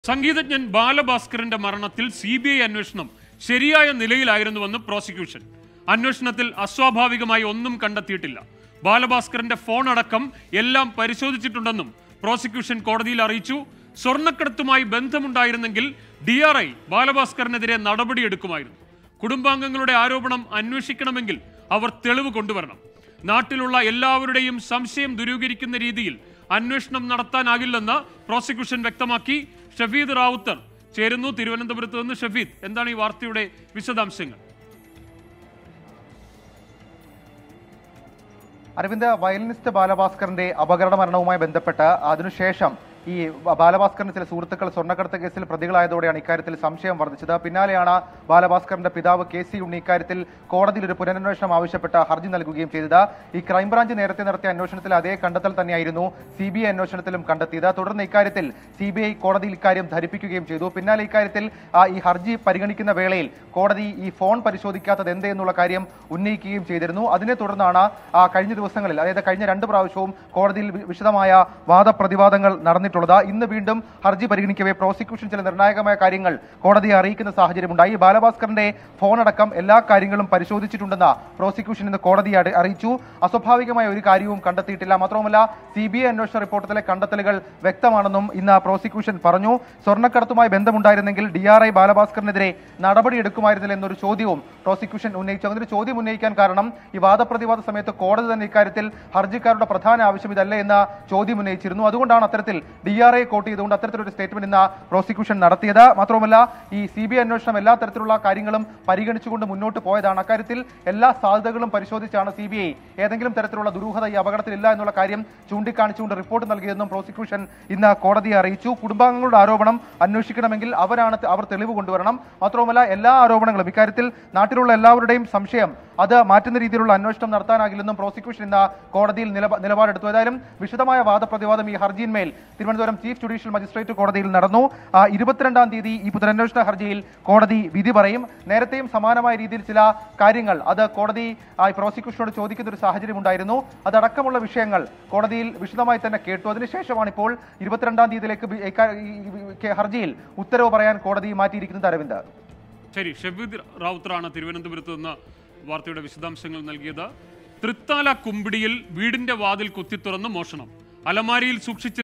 സംഗീതജ്ഞൻ ബാലഭാസ്കറിന്റെ മരണത്തിൽ C B I അന്വേഷണം ശരിയായ നിലയിലായിരുന്നുവെന്ന് പ്രോസിക്യൂഷൻ അന്വേഷണത്തിൽ അസ്വാഭാവികമായി ഒന്നും കണ്ടെത്തിയിട്ടില്ല ബാലഭാസ്കറിന്റെ ഫോൺ അടക്കം എല്ലാം പരിശോധിച്ചിട്ടുണ്ടെന്നും പ്രോസിക്യൂഷൻ കോടതിയിൽ അറിയിച്ചു സ്വർണ്ണക്കടത്തുമായി ബന്ധമുണ്ടായിരുന്നെങ്കിൽ ഡി ആർ ഐ ബാലഭാസ്കറിനെതിരെ നടപടിയെടുക്കുമായിരുന്നു കുടുംബാംഗങ്ങളുടെ ആരോപണം അന്വേഷിക്കണമെങ്കിൽ അവർ തെളിവ് കൊണ്ടുവരണം നാട്ടിലുള്ള എല്ലാവരുടെയും സംശയം ദുരൂകരിക്കുന്ന രീതിയിൽ അന്വേഷണം നടത്താനാകില്ലെന്ന് പ്രോസിക്യൂഷൻ വ്യക്തമാക്കി ഷഫീദ് റാവുത്തർ ചേരുന്നു തിരുവനന്തപുരത്ത് നിന്ന് ഷഫീദ് എന്താണ് ഈ വാർത്തയുടെ വിശദാംശങ്ങൾ അരവിന്ദ് വയലിനിസ്റ്റ് ബാലഭാസ്കറിന്റെ അപകട മരണവുമായി ബന്ധപ്പെട്ട് അതിനുശേഷം ഈ ബാലഭാസ്കറിന്റെ ചില സുഹൃത്തുക്കൾ സ്വർണ്ണക്കടത്ത് കേസിൽ പ്രതികളായതോടെയാണ് ഇക്കാര്യത്തിൽ സംശയം വർദ്ധിച്ചത് പിന്നാലെയാണ് ബാലഭാസ്കറിന്റെ പിതാവ് കെ സി ഉണ്ണി ഇക്കാര്യത്തിൽ കോടതിയിൽ ഒരു പുനരന്വേഷണം ആവശ്യപ്പെട്ട ഹർജി നൽകുകയും ചെയ്തത് ഈ ക്രൈംബ്രാഞ്ച് നേരത്തെ നടത്തിയ അന്വേഷണത്തിൽ അതേ കണ്ടെത്തൽ തന്നെയായിരുന്നു സി ബി ഐ അന്വേഷണത്തിലും കണ്ടെത്തിയത് തുടർന്ന് ഇക്കാര്യത്തിൽ സി ബി ഐ കോടതിയിൽ ഇക്കാര്യം ധരിപ്പിക്കുകയും ചെയ്തു പിന്നാലെ ഇക്കാര്യത്തിൽ ആ, ഈ ഹർജി പരിഗണിക്കുന്ന വേളയിൽ കോടതി ഈ ഫോൺ പരിശോധിക്കാത്തത് എന്ത് എന്നുള്ള കാര്യം ഉന്നയിക്കുകയും ചെയ്തിരുന്നു അതിനെ തുടർന്നാണ് ആ, കഴിഞ്ഞ ദിവസങ്ങളിൽ അതായത് കഴിഞ്ഞ രണ്ട് പ്രാവശ്യവും കോടതിയിൽ വി- വിശദമായ വാദപ്രതിവാദങ്ങൾ നടന്നിട്ടുള്ളത് ഇന്ന് വീണ്ടും ഹർജി പരിഗണിക്കവേ പ്രോസിക്യൂഷൻ ചില നിർണായകമായ കാര്യങ്ങൾ കോടതിയെ അറിയിക്കുന്ന സാഹചര്യമുണ്ടായി ബാലഭാസ്കറിന്റെ ഫോൺ അടക്കം എല്ലാ കാര്യങ്ങളും പരിശോധിച്ചിട്ടുണ്ടെന്ന് പ്രോസിക്യൂഷൻ ഇന്ന് കോടതിയെ അറി- അറിയിച്ചു അസ്വാഭാവികമായ ഒരു കാര്യവും കണ്ടെത്തിയിട്ടില്ല മാത്രവുമല്ല സി ബി ഐ അന്വേഷണ റിപ്പോർട്ടിലെ കണ്ടെത്തലുകൾ വ്യക്തമാണെന്നും ഇന്ന് പ്രോസിക്യൂഷൻ പറഞ്ഞു സ്വർണ്ണക്കടത്തുമായി ബന്ധമുണ്ടായിരുന്നെങ്കിൽ ഡി ആർ ഐ ബാലഭാസ്കറിനെതിരെ നടപടിയെടുക്കുമായിരുന്നില്ല എന്നൊരു ചോദ്യവും പ്രോസിക്യൂഷൻ ഉന്നയിച്ചു അങ്ങനെ ഒരു ചോദ്യം ഉന്നയിക്കാൻ കാരണം ഈ വാദപ്രതിവാദ സമയത്ത് കോടതി തന്നെ ഇക്കാര്യത്തിൽ ഹർജിക്കാരുടെ പ്രധാന ആവശ്യം ഇതല്ല എന്ന ചോദ്യം ഉന്നയിച്ചിരുന്നു അതുകൊണ്ടാണ് അത്തരത്തിൽ ഡി ആർ ഐ കോട്ട് ചെയ്തുകൊണ്ട് അത്തരത്തിലൊരു സ്റ്റേറ്റ്മെന്റ് ഇന്ന് പ്രോസിക്യൂഷൻ നടത്തിയത് മാത്രവുമല്ല ഈ സി ബി ഐ അന്വേഷണം എല്ലാ തരത്തിലുള്ള കാര്യങ്ങളും പരിഗണിച്ചുകൊണ്ട് മുന്നോട്ട് പോയതാണ് അക്കാര്യത്തിൽ എല്ലാ സാധ്യതകളും പരിശോധിച്ചാണ് സി ബി ഐ ഏതെങ്കിലും തരത്തിലുള്ള ദുരൂഹത ഈ അപകടത്തിലില്ല എന്നുള്ള കാര്യം ചൂണ്ടിക്കാണിച്ചുകൊണ്ട് റിപ്പോർട്ട് നൽകിയതെന്നും പ്രോസിക്യൂഷൻ ഇന്ന് കോടതിയെ അറിയിച്ചു കുടുംബാംഗങ്ങളുടെ ആരോപണം അന്വേഷിക്കണമെങ്കിൽ അവരാണ് ത- അവർ തെളിവ് കൊണ്ടുവരണം മാത്രവുമല്ല എല്ലാ ആരോപണങ്ങളും ഇക്കാര്യത്തിൽ നാട്ടിലുള്ള എല്ലാവരുടെയും സംശയം അത് മാറ്റുന്ന രീതിയിലുള്ള അന്വേഷണം നടത്താനാകില്ലെന്നും പ്രോസിക്യൂഷൻ ഇന്ന് കോടതിയിൽ നിലപ- നിലപാടെടുത്തു ഏതായാലും വിശദമായ വാദപ്രതിവാദം ഈ ഹർജിയിന്മേൽ തിരുവനന്തപുരം ചീഫ് ജുഡീഷ്യൽ മജിസ്ട്രേറ്റ് കോടതിയിൽ നടന്നു ആ, ഇരുപത്തിരണ്ടാം തീയതി ഈ പുനരന്വേഷണ ഹർജിയിൽ കോടതി വിധി പറയും നേരത്തെയും സമാനമായ രീതിയിൽ ചില കാര്യങ്ങൾ അത് കോടതി ആ, ഈ പ്രോസിക്യൂഷനോട് ചോദിക്കുന്ന ഒരു സാഹചര്യം ഉണ്ടായിരുന്നു അതടക്കമുള്ള വിഷയങ്ങൾ കോടതിയിൽ വിശദമായി തന്നെ കേട്ടു അതിനുശേഷമാണ് ഇപ്പോൾ ഇരുപത്തിരണ്ടാം തീയതിയിലേക്ക് ബി- ഇക്കാ- ഈ- ഈ- ഈ ഹർജിയിൽ ഉത്തരവ് പറയാൻ കോടതി മാറ്റിയിരിക്കുന്നത് അരവിന്ദ് ശരി ഷഫീദ് റാവുത്തറാണ് തിരുവനന്തപുരത്ത് നിന്ന് വാർത്തയുടെ വിശദാംശങ്ങൾ നൽകിയത് തൃത്താല കുമ്പിടിയിൽ വീടിന്റെ വാതിൽ കുത്തിത്തുറന്ന് മോഷണം അലമാരിയിൽ സൂക്ഷിച്ചിരുന്ന